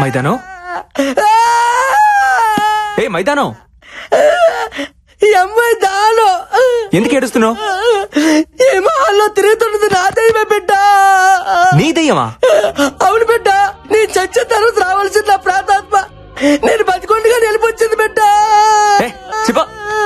మైదానం ఏ మైదానం ఈ అమ్మాయి దాను ఎందుకు ఏడుస్తున్నావు ఏమో హాల్లో తిరుగుతున్నది నా దైవమే బిడ్డ నీ దయ్యమా అవును బిడ్డ నీ చచ్చిన తర్వాత రావాల్సింది నా ప్రాతాత్మ నేను బతికొండగా నిలిపొచ్చింది బిడ్డ ఏ, చెప్ప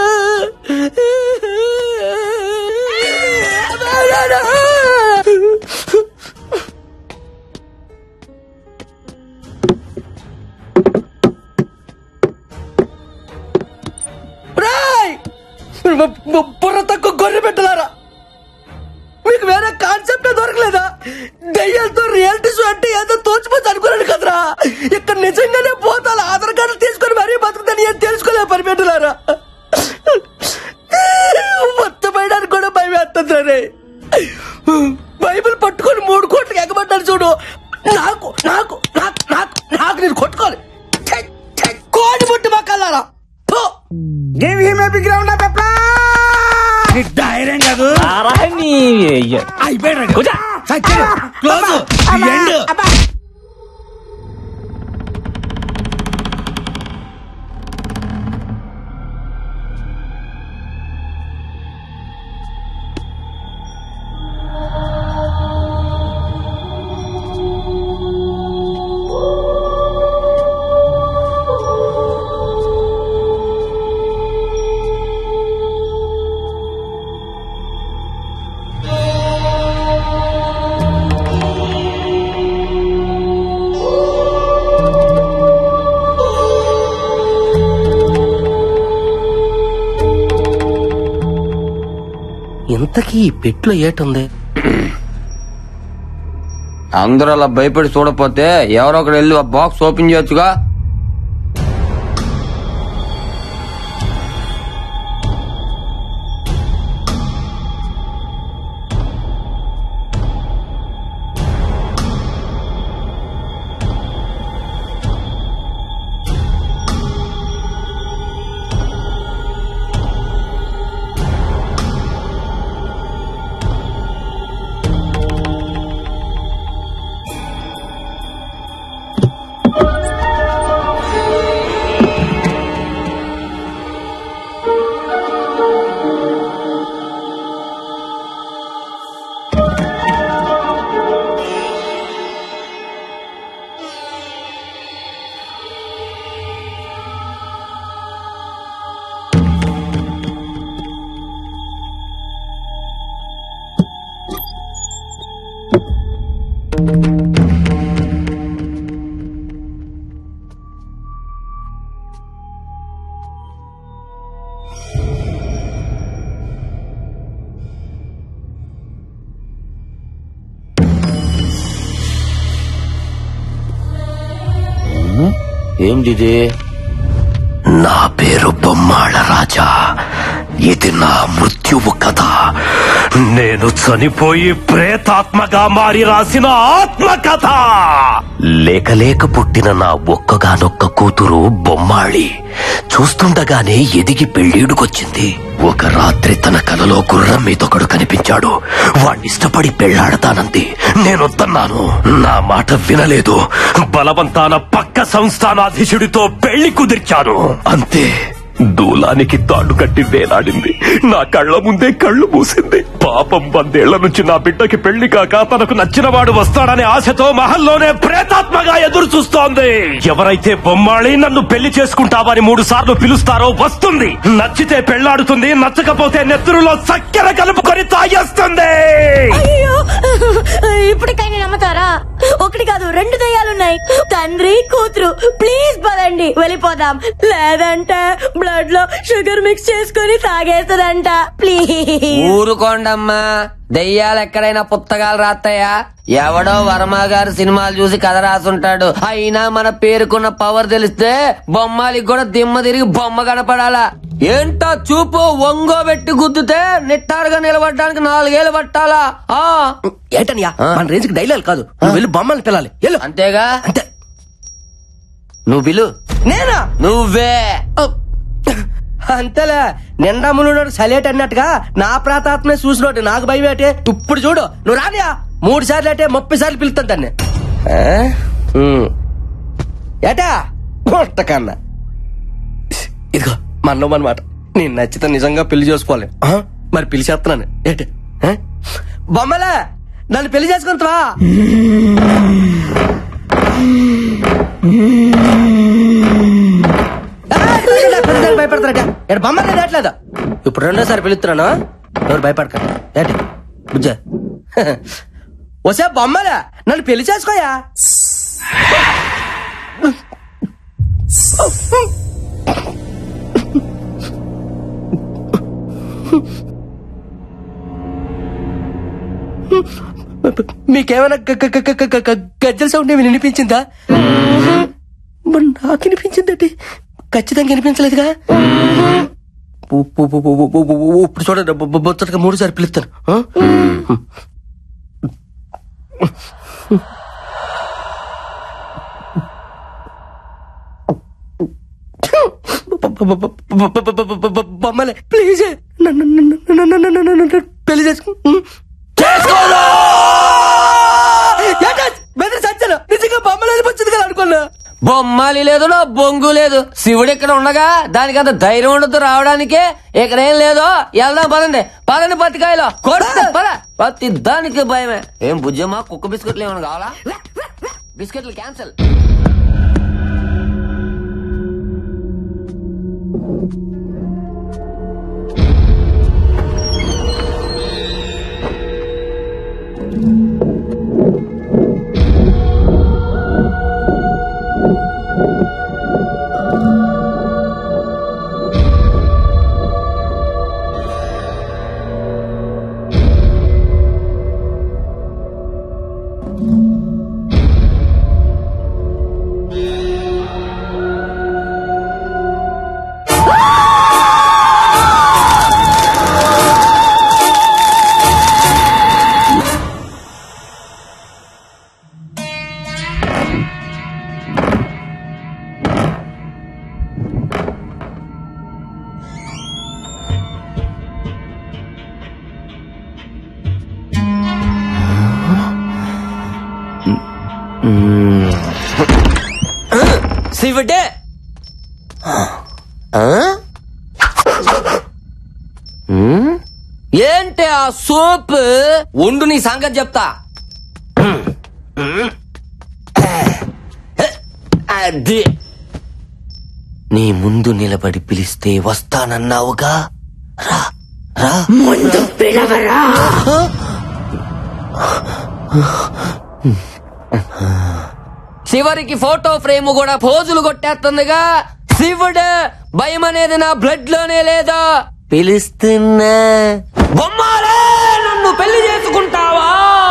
రాయ్ బుర్ర తక్కువ గొర్రె పెట్టలారా మీకు వేరే కాన్సెప్ట్ దొరకలేదా దయ్యాలతో రియాలిటీ షో అంటే ఏదో తోచిపోతే అనుకున్నాను కదరా ఇక్కడ నిజంగానే పోతాను ఆధార్ కార్డు తీసుకొని మరీ బతుకుతాను ఏం తెలుసుకోలే పరిపెట్టలారా మొత్తమైనానికి కూడా భయం వేస్తుంది బైబిల్ పట్టుకొని మూడు కోట్లకి ఎగబడ్డాను చూడు నాకు నాకు నాకు నాకు నాకు నేను కొట్టుకోవాలి ఛై, ఛై, కోడి పుట్టి మక్కలారా give him a big round of applause నీ ధైర్యం కాదు అయిపోయాడు క్లోజ్ ఎండ్ ఇంతకీ ఈ పెట్లో ఏటుంది అందరూ అలా భయపడి చూడపోతే ఎవరో ఒకరు వెళ్ళి ఆ బాక్స్ ఓపెన్ చేయొచ్చుగా ఏంటిది నా పేరు బొమ్మాళ రాజా ఇది నా మృత్యువు కథ నేను చనిపోయి ప్రేతాత్మగా మారి రాసిన ఆత్మ కథ లేక లేక పుట్టిన నా ఒక్కగానొక్క కూతురు బొమ్మాళి చూస్తుండగానే ఎదిగి పెళ్ళీడుకొచ్చింది ఒక రాత్రి తన కలలో గుర్రం మీదొకడు కనిపించాడు వాణ్ణిష్టపడి పెళ్లాడతానంది నేనొద్దన్నాను నా మాట వినలేదు బలవంతాన పక్క సంస్థానాధీశుడితో పెళ్లి కుదిర్చాను అంతే దూలానికి తాడు కట్టి వేలాడింది నా కళ్ళ ముందే కళ్ళు మూసింది పాపం వందేళ్ల నుంచి నా బిడ్డకి పెళ్లి కాక తనకు నచ్చిన వాడు వస్తాడనే ఆశతో మహల్లోనే ప్రేతాత్మగా ఎదురు చూస్తోంది ఎవరైతే బొమ్మాళి నన్ను పెళ్లి చేసుకుంటావని మూడు సార్లు పిలుస్తారో వస్తుంది నచ్చితే పెళ్లాడుతుంది నచ్చకపోతే నెత్తురులో చక్కెర కలుపుకొని తాగేస్తుంది అయ్యో ఇప్పటికైనా నమ్ముతారా ఒకటి కాదు రెండు దయ్యాలున్నాయి తండ్రి కూతురు ప్లీజ్ పదండి వెళ్ళిపోదాం లేదంటే బ్లడ్ లో షుగర్ మిక్స్ చేసుకొని తాగేస్తుందంట ప్లీజ్ ఊరుకోండమ్మా దెయ్యాలు ఎక్కడైనా పుస్తకాలు రాస్తాయా ఎవడో వర్మ గారు సినిమాలు చూసి కథ రాసుంటాడు అయినా మన పేరుకున్న పవర్ తెలిస్తే బొమ్మాలికి కూడా దిమ్మ తిరిగి బొమ్మ కనపడాలా ఏంటో చూపు ఒంగో పెట్టి గుద్దుతే నిట్టారుగా నిలబడడానికి నాలుగేళ్ళు పట్టాలా ఆ ఏంటనియా మన రేంజ్ కి డైలాగ్ కాదు నువ్వు వెళ్ళి బొమ్మల్ని పిల్లాలి వెళ్ళు అంతేగా అంతే నువ్వు పిలు నేనా నువ్వే అంతేలే నిండా మునుడు సలేట్ అన్నట్టుగా నా ప్రాతాత్మే చూసినోటి నాకు భయం ఏంటి ఇప్పుడు చూడు నువ్వు రానియా మూడు సార్లు అంటే ముప్పై సార్లు పిలుస్తాను దాన్ని ఆ? ఉమ్. ఏటా పుట్టకన్నా ఇదిగో మన్నం అనమాట నేను నచ్చితే నిజంగా పెళ్లి చేసుకోవాలి ఆ? మరి పెళ్లి చేస్తున్నాను ఏంటి ఆ? బొమ్మలే నన్ను పెళ్లి చేసుకుంటావా భయపడతారట ఇక్కడ బొమ్మలే దాట్లేదు ఇప్పుడు రెండోసారి పిలుస్తున్నాను ఎవరు భయపడకండి ఏంటి బుజ్జ వసే బొమ్మలే నన్ను పెళ్లి చేసుకోయా మీకేమైనా గ- గ- గ- గ- గ- గ- గజ్జల సౌండ్ ఏమి వినిపించిందా మరి నాకు వినిపించిందండి ఖచ్చితంగా వినిపించలేదుగా ఉ- ఉ- ఉ- ఉ- ఉ- ఉ- ఉ- ఇప్పుడు చూడండి బొ- బొ- బొచ్చటగా మూడు సార్లు పిలుస్తాను ఆ? బొమ్మలే ప్లీజ్ నన్ను నన్ను నన్ను నన్ను నన్ను నన్ను పెళ్లి చేసుకో చేసుకోను బెదిరి సచ్చాను నిజంగా బొమ్మలు వచ్చింది కదా అనుకున్నా బొమ్మాలి లేదు నా బొంగు లేదు శివుడు ఇక్కడ ఉండగా దానికి అంత ధైర్యం ఉండదు రావడానికే ఇక్కడ ఏం లేదో వెళ్దాం పదండి పదండి పత్తికాయలో కొడుతుంది పద పత్తి దానికి భయమే ఏం బుజ్జమ్మా కుక్క బిస్కెట్లు ఏమైనా కావాలా బిస్కెట్లు క్యాన్సిల్ శివుడే ఏంటి ఆ సోప్ ఉండు నీ సంగతి చెప్తా అది నీ ముందు నిలబడి పిలిస్తే వస్తానన్నావుగా రా రా ముందు పిలవరా చివరికి ఫోటో ఫ్రేమ్ కూడా పోజులు కొట్టేస్తుందిగా శివుడు భయం అనేది నా బ్లడ్ లోనే లేదా పిలుస్తున్నా బొమ్మాలే నన్ను పెళ్లి చేసుకుంటావా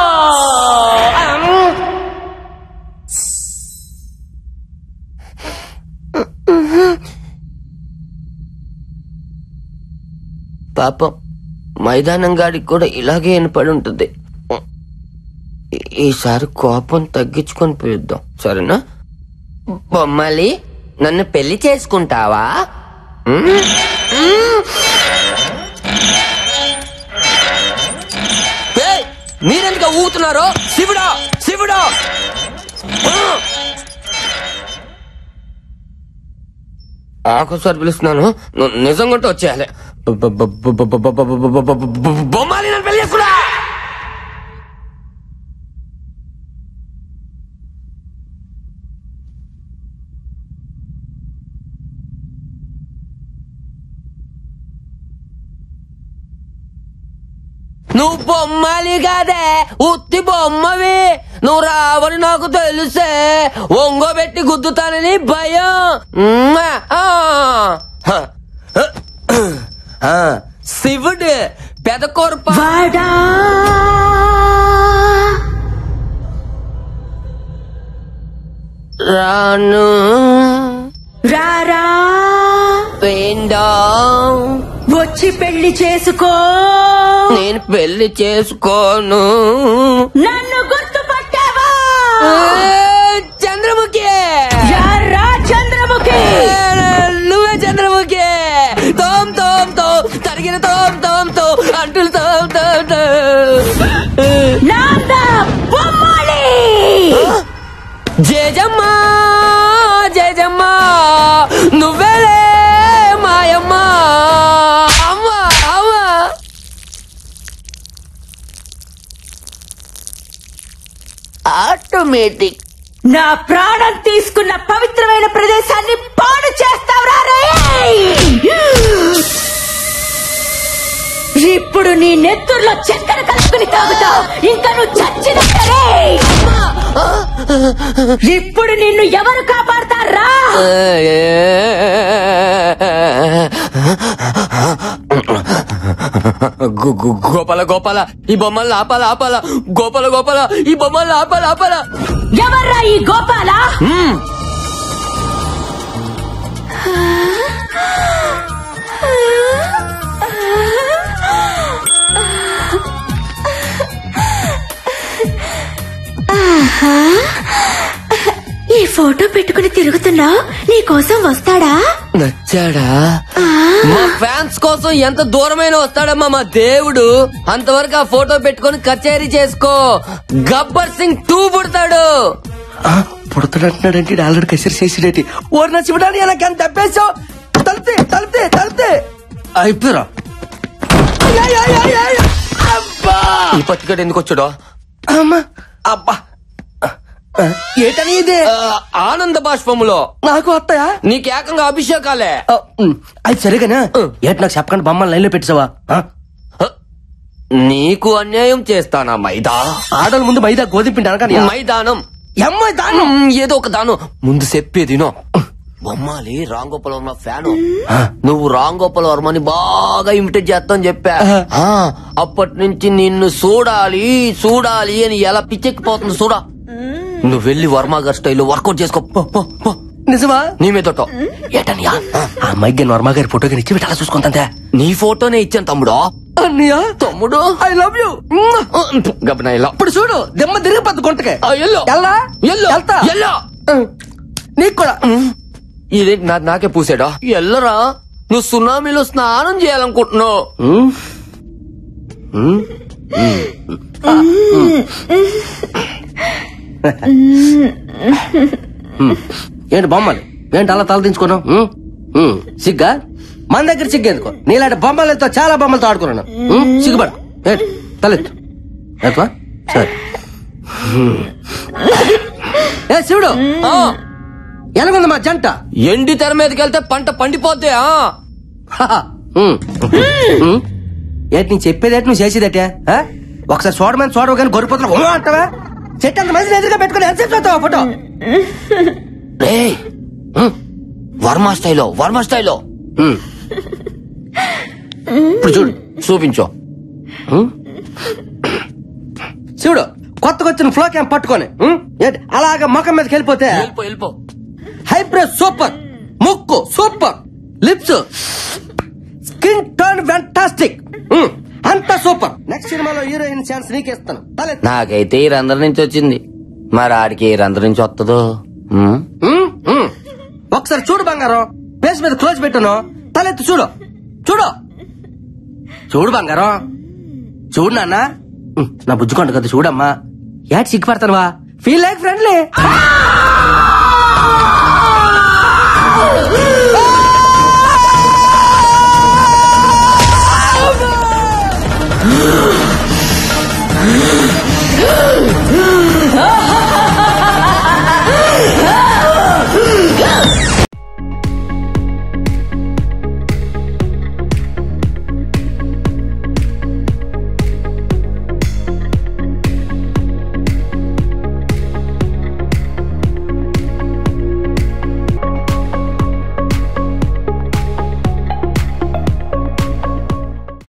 పాపం మైదానం గాడికి కూడా ఇలాగే వినపడి ఉంటుంది ఈ- ఈసారి కోపం తగ్గించుకొని పిలుద్దాం సరేనా బొమ్మలి నన్ను పెళ్లి చేసుకుంటావా ఉమ్? ఉమ్. ఏయ్, మీరెందుకు ఊగుతున్నారో శివుడా శివుడా ఉమ్. ఆకోసారి పిలుస్తున్నాను నువ్వు నిజంగా ఉంటే వచ్చేయాలి బొ- బొ- బొ- బొ- బొ- బొ- బొ- బొ- బొ- బొ- బొ- బొమ్మాలి నన్ను పెళ్లి చేసుకున్నా నువ్వు బొమ్మలి కాదే ఉత్తి బొమ్మవి నువ్వు రావని నాకు తెలుసే ఒంగోబెట్టి గుద్దుతానని భయం మ్మా! ఆ! హ! ఆ! శివుడు పెదకొరప వాడా రాను రారా వేండం వచ్చి పెళ్లి చేసుకో నేను పెళ్లి చేసుకోను నన్ను గుర్తుపట్టావా ఏ, చంద్రముఖి యారా చంద్రముఖి నువ్వే చంద్రముఖి తోమ్ తోమ్ తో తరిగిన తోమ్ తోమ్ తో అంటులు తోమ్ తోమ్ తో నాంద బొమ్మాలి జేజమ్మా ఆటోమేటిక్ నా ప్రాణం తీసుకున్న పవిత్రమైన ప్రదేశాన్ని పాడు చేస్తావురా రేయ్! ఇప్పుడు నీ నెత్తుర్లో చక్కెర కలుపుకుని తాగుతావు ఇంకా నువ్వు చచ్చినట్టరే ఇప్పుడు నిన్ను ఎవరు కాపాడతారా గు- గు- గోపాల గోపాల ఈ బొమ్మల్ని ఆపాల ఆపాల గోపాల గోపాల ఈ బొమ్మల్ని ఆపాల ఆపాల ఎవర్రా ఈ గోపాల ఈ ఫోటో పెట్టుకుని తిరుగుతున్నావు నీ కోసం వస్తాడా నచ్చాడా మా ఫ్యాన్స్ కోసం ఎంత దూరమైన వస్తాడమ్మా మా దేవుడు అంతవరకు ఆ ఫోటో పెట్టుకొని కచేరీ చేసుకో గబ్బర్ సింగ్ టూ పుడతాడు పుడతాడంటున్నాడంటే ఆల్రెడీ కసిరి చేసిడేటి ఓరి నా శివడాని నాకు ఎంత తప్పేశావు తలితే తలితే తలితే అయిపోయారా అబ్బా ఈ పత్తికడు ఎందుకు వచ్చాడో అమ్మా అబ్బా ఏటని ఇది ఆ, ఆనంద బాష్పములో నాకు వస్తాయా నీకు ఏకంగా అభిషేకాలే ఆ, ఉమ్, అది సరేగానా ఏటి నాకు చెప్పకుండా బొమ్మలు లైన్లో పెట్టావా హ, నీకు అన్యాయం చేస్తానా మైదా ఆడల ముందు మైదా గోధుమ పిండి అనగానే మైదానం అమ్మాయి దానం మ్, ఏదో ఒక దాను ముందు చెప్పేదినో బొమ్మాలి రాంగోపాల్ వర్మ ఫ్యాను నువ్వు రాంగోపాల్ వర్మని బాగా ఇమిటేట్ చేస్తావు చెప్పా ఆ, అప్పటి నుంచి నిన్ను చూడాలి చూడాలి అని ఎలా పిచ్చెక్కిపోతుంది చూడా నువ్వు వెళ్ళి వర్మ గారి స్టైల్లో వర్కౌట్ చేసుకో పో, పో, పో. నిజమా నీ మీద ఏటనియా ఆ అమ్మాయికి నేను వర్మ గారి ఫోటో ఇచ్చి పెట్టాలా చూసుకుంటా నీ ఫోటోనే ఇచ్చాను తమ్ముడు అన్నయ్య తమ్ముడు ఐ లవ్ యూ గబనా ఇలా ఇప్పుడు చూడు దెమ్మ తిరిగి పద్దు గుంటకే ఆ, ఎల్లో. ఎల్లా ఎల్లో. వెళ్తా ఎల్లో. నీకు కూడా ఇదేంటి నా నాకే పూసాడా ఎల్లరా నువ్వు సునామీలో స్నానం చేయాలనుకుంటున్నావు ఏంటి బొమ్మలు ఏంటి అలా తల దించుకున్నావు ఉమ్, ఉమ్, సిగ్గా మన దగ్గర సిగ్గేందుకో నీలాంటి బొమ్మలతో చాలా బొమ్మలతో ఆడుకున్నాను ఉమ్, సిగ్గుపడు ఏంటి తలెత్తు ఎత్తువా? సరే ఉమ్. ఏ శివుడు ఆ, ఎలాగుంది మా జంట ఎండి తెర మీదకి వెళ్తే పంట పండిపోద్ది ఆ హహ. ఉమ్. ఉమ్. ఏంటి నేను చెప్పేది ఏంటి నువ్వు చేసేదటే ఆ? ఒకసారి చూడమని చూడవు కానీ గొర్రెపోతున్నా ఓ అంటావా చెట్టు అంత మంది ఎదురుగా పెట్టుకుని ఎంత చూస్తావా ఫోటో రేయ్, ఉమ్, వర్మ స్టైలో వర్మ స్టైలో ఉమ్. ఇప్పుడు చూడు చూపించు శివుడు కొత్తగా వచ్చిన ఫ్లో క్యాంప్ పట్టుకొని ఉం? ఏంటి అలాగ ముఖం మీదకి వెళ్ళిపోతే వెళ్ళిపో వెళ్ళిపో హైబ్రో సూపర్ ముక్కు super lips skin tone fantastic అంతా సూపర్ నెక్స్ట్ సినిమాలో హీరోయిన్ ఛాన్స్ నీకేస్తాను తలెత్తు. నాకైతే ఈ రంధ్రం నుంచి వచ్చింది మరి ఆడికి ఏ రంధ్రం నుంచి వస్తుందో ఉమ్, ఉం? ఉం. ఒకసారి చూడు బంగారం ఫేస్ మీద క్లోజ్ పెట్టాను తలెత్తు చూడు చూడు చూడు బంగారం చూడు నాన్న ఉం, నా బుజ్జుకొండ కదా చూడమ్మా ఏటి సిగ్గుపడతానువా ఫీల్ లైక్ ఫ్రెండ్లీ